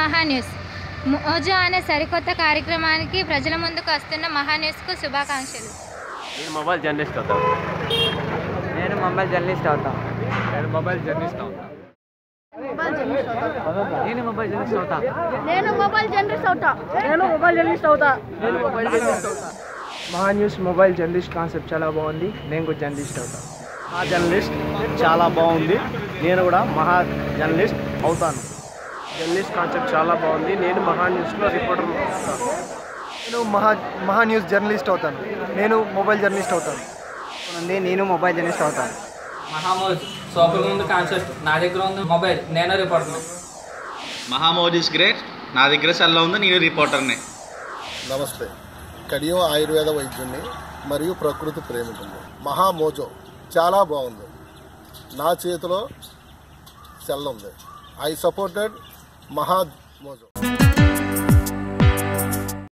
Maha News Mojo అనే సరికొత్త కార్యక్రమానికి ప్రజల ముందుకు వస్తున్న మహాన్యూస్కు శుభాకాంక్షలు నేను మొబైల్ జర్నలిస్ట్ అవుతా నేను మొబైల్ జర్నలిస్ట్ అవుతా నేను మొబైల్ జర్నలిస్ట్ అవుతా నేను మొబైల్ జర్నలిస్ట్ అవుతా నేను మొబైల్ జర్నలిస్ట్ అవుతా నేను మొబైల్ జర్నలిస్ట్ అవుతా నేను మొబైల్ జర్నలిస్ట్ అవుతా మహా న్యూస్ మొబైల్ జర్నలిస్ట్ కాన్సెప్ట్ చాలా బాగుంది నేను కూడా జర్నలిస్ట్ అవుతాను మహా జర్నలిస్ట్ చాలా బాగుంది నేను కూడా మహా జర్నలిస్ట్ అవుతాను జర్నలిస్ట్ కాన్సెప్ట్ చాలా బాగుంది నేను మహా న్యూస్లో రిపోర్టర్ అవుతాను నేను మహా మహా న్యూస్ జర్నలిస్ట్ అవుతాను నేను మొబైల్ జర్నలిస్ట్ అవుతాను నేను మొబైల్ జర్నలిస్ట్ అవుతాను మహామోజ్ సూపర్ ఉంది కాన్సెప్ట్ నా దగ్గర ఉంది మొబైల్ నేను రిపోర్టర్ మహామోజ్ ఇస్ గ్రేట్ నా దగ్గర సెల్లో ఉంది నేను రిపోర్టర్ని నమస్తే కడియం ఆయుర్వేద వైద్యుని మరియు ప్రకృతి ప్రేమికుని మహామోజో చాలా బాగుంది నా చేతిలో సెల్ ఉంది ఐ సపోర్టెడ్ మహా మోజో